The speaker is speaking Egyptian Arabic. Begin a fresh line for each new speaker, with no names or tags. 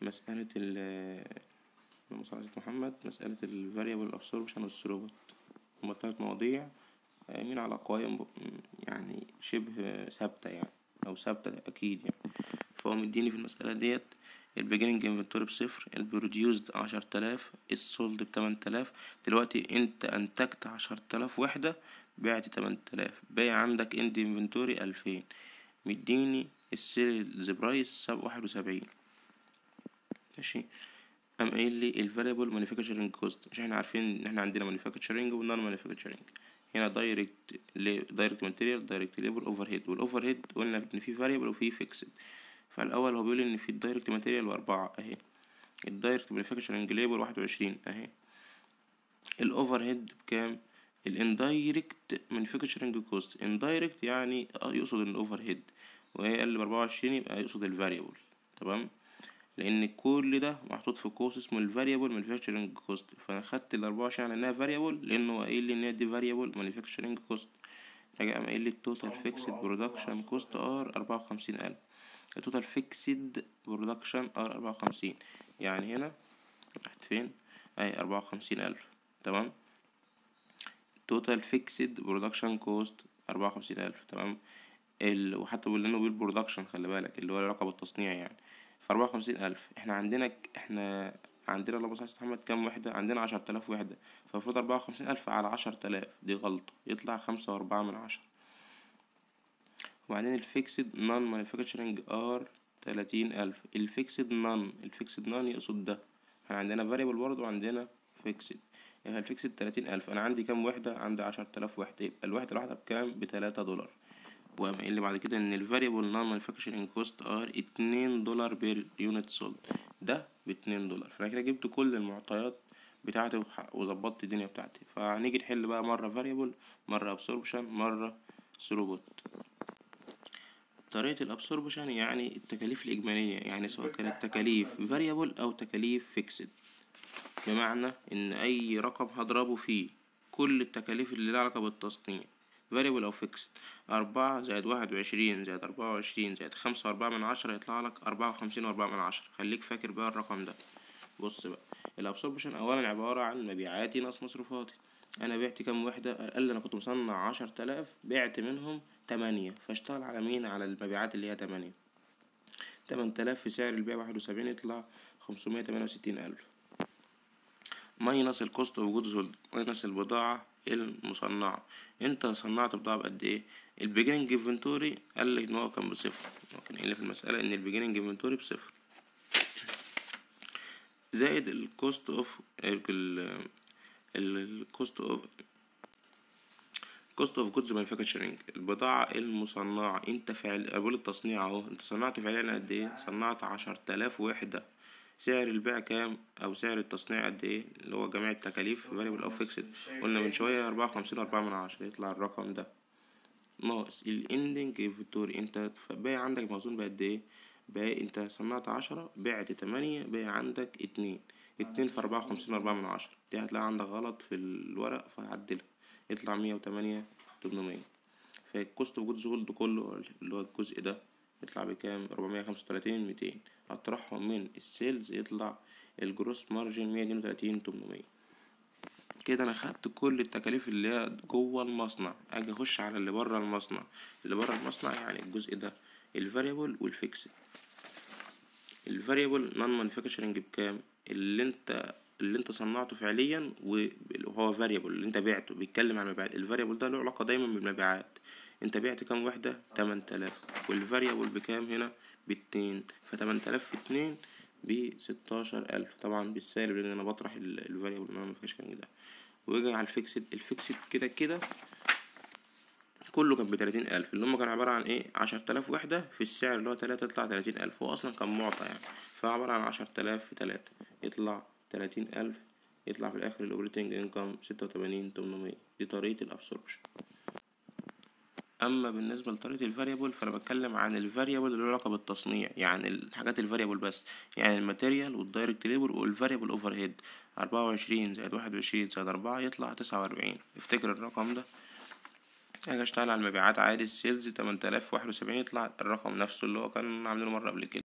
مسألة ال اللهم صل على سيدنا محمد مسألة ال variable absorption والثروبوت هما تلات مواضيع قايمين على قوائم ب- يعني شبه ثابتة يعني أو ثابتة أكيد يعني فهو مديني في المسألة ديت البيجيننج انفنتوري بصفر البروديوسد عشر تلاف السولد بتمن تلاف دلوقتي انت انتجت عشر تلاف وحدة بعت تمن تلاف باقي عندك اند انفنتوري ألفين مديني السيلز برايس سب واحد وسبعين ماشي قام قايل لي الفاريبل مانيفاكتشرنج كوست مش احنا عارفين ان احنا عندنا مانيفاكتشرنج ونون مانيفاكتشرنج هنا دايركت دايركت ماتيريال دايركت ليبر اوفر هيد والاوفر هيد قلنا ان في فاريبل وفي فيكسد فالاول هو بيقول ان في الدايركت ماتيريال واربعة اهي الدايركت مانيفاكتشرنج ليبر واحد وعشرين اهي الاوفر هيد بكام الاندايركت مانيفاكتشرنج كوست اندايركت يعني اه يقصد الاوفر هيد وهي اقل باربعة وعشرين يبقى يقصد الفاريبل تمام لان كل ده محطوط في قوس اسمه الفاريبل مانيفاكتشرنج كوست فانا خدت ال 24 على انها فاريبل لانه قايل لي ان هي دي فاريبل مانيفاكتشرنج كوست راجع قام قايل لي التوتال فيكسد برودكشن كوست ار أربعة وخمسين ألف التوتال فيكسد برودكشن ار أربعة وخمسين يعني هنا راحت فين اهي أربعة وخمسين ألف تمام توتال فيكسد برودكشن كوست أربعة وخمسين ألف تمام ال... وحتى بيقول لنا بالبرودكشن خلي بالك اللي هو له علاقة بالتصنيع يعني في أربعة وخمسين ألف احنا عندنا ك- احنا عندنا اللهم صل على سيدنا محمد كام وحدة عندنا عشرة آلاف وحدة فالمفروض أربعة وخمسين ألف على عشرة آلاف دي غلطة يطلع خمسة وأربعة من عشرة وبعدين الفيكسد نون مانيفاكتشرنج ار تلاتين ألف الفيكسد نون الفيكسد نون يقصد ده احنا عندنا فاريبل برضه وعندنا فيكسد يعني الفيكسد تلاتين ألف أنا عندي كام وحدة عندي عشرة آلاف وحدة يبقى الوحدة الواحدة بكام بتلاتة دولار وقام قايل لي بعد كده ان الفاريبل نون مانيفاكتشرنج كوست ار اتنين دولار بير يونت سولد ده باتنين دولار فانا كده جبت كل المعطيات بتاعتي وح- وظبطت الدنيا بتاعتي فهنيجي نحل بقى مرة فاريبل مرة ابسوربشن مرة ثروبوت طريقة الابسوربشن يعني التكاليف الإجمالية يعني سواء كانت تكاليف فاريبل أو تكاليف فيكسد بمعنى إن أي رقم هضربه فيه كل التكاليف اللي لها علاقة بالتصنيع فاريبل أو فيكسد أربعة زائد واحد وعشرين زائد أربعة وعشرين زائد خمسة وأربعة من عشرة يطلع لك أربعة وخمسين وأربعة من عشرة خليك فاكر بقى الرقم ده بص بقى الابسوربشن أولا عبارة عن مبيعاتي ناقص مصروفاتي أنا بعت كام وحدة قال أنا كنت مصنع عشر تلاف بعت منهم تمانية فاشتغل على مين على المبيعات اللي هي تمانية تمن تلاف في سعر البيع واحد وسبعين يطلع خمسمية تمانية وستين ألف ماينس الكوست اوف جودز سولد ماينس البضاعة المصنعة انت صنعت بضاعة بقد ايه البيجيننج انفنتوري قال لك ان هو كان بصفر هو كان قايل لي في المسألة ان البيجيننج انفنتوري بصفر زائد الكوست اوف الكوست اوف كوست اوف جودز مانيفاكتشرنج البضاعة المصنعة انت فعل اقول التصنيع اهو انت صنعت فعليا قد ايه صنعت عشر تلاف وحدة سعر البيع كام او سعر التصنيع قد ايه اللي هو جميع التكاليف فاريبل او فيكسد قلنا من شوية أربعة وخمسين وأربعة من عشرة يطلع الرقم ده ناقص الاندنج انفنتوري انت باقي عندك مخزون بقد ايه باقي انت صنعت عشرة بعت تمانية باقي عندك اتنين اتنين في أربعة وخمسين وأربعة من عشرة دي هتلاقي عندك غلط في الورق فهعدلها يطلع مية وتمانية تمنمية فالكوست اوف جودز سولد كله اللي هو الجزء ده يطلع بكام ربعمية خمسة وتلاتين ميتين هطرحهم من السيلز يطلع الجروس مارجن مية اتنين وتلاتين تمنمية كده انا خدت كل التكاليف اللي هي جوه المصنع اجي اخش على اللي بره المصنع اللي بره المصنع يعني الجزء ده الفاريبل والفيكسد الفاريبل نون مانيفاكتشرنج بكام اللي انت اللي انت صنعته فعليا وهو فاريبل اللي انت بعته بيتكلم عن المبيعات الفاريبل ده له علاقه دايما بالمبيعات انت بعت كام وحده 8000 والفاريبل بكام هنا باتنين ف 8000 في اتنين ب 16000 طبعا بالسالب لان انا بطرح الفاريبل نون مانيفاكتشرنج ده ويجي على الفيكسد الفيكسد كده كده كله كان بتلاتين ألف اللي هما كانوا عبارة عن ايه عشر تلاف وحدة في السعر اللي هو تلاتة يطلع تلاتين ألف هو أصلا كان معطى يعني فعبارة عن عشر تلاف في تلاتة يطلع تلاتين ألف يطلع في الآخر الأوبريتنج إنكم ستة وتمانين تمنمية دي طريقة الأبسوربشن أما بالنسبة لطريقة الفاريبل فأنا بتكلم عن الفاريبل اللي له علاقة بالتصنيع يعني الحاجات الفاريبل بس يعني الماتيريال والدايركت ليبر والفاريبل أوفر هيد أربعة وعشرين زائد واحد وعشرين زائد أربعة يطلع تسعة وأربعين افتكر الرقم ده اجي اشتغل على المبيعات عادي السيلز تمن تلاف واحد وسبعين يطلع الرقم نفسه اللي هو كان عاملينه مرة قبل كده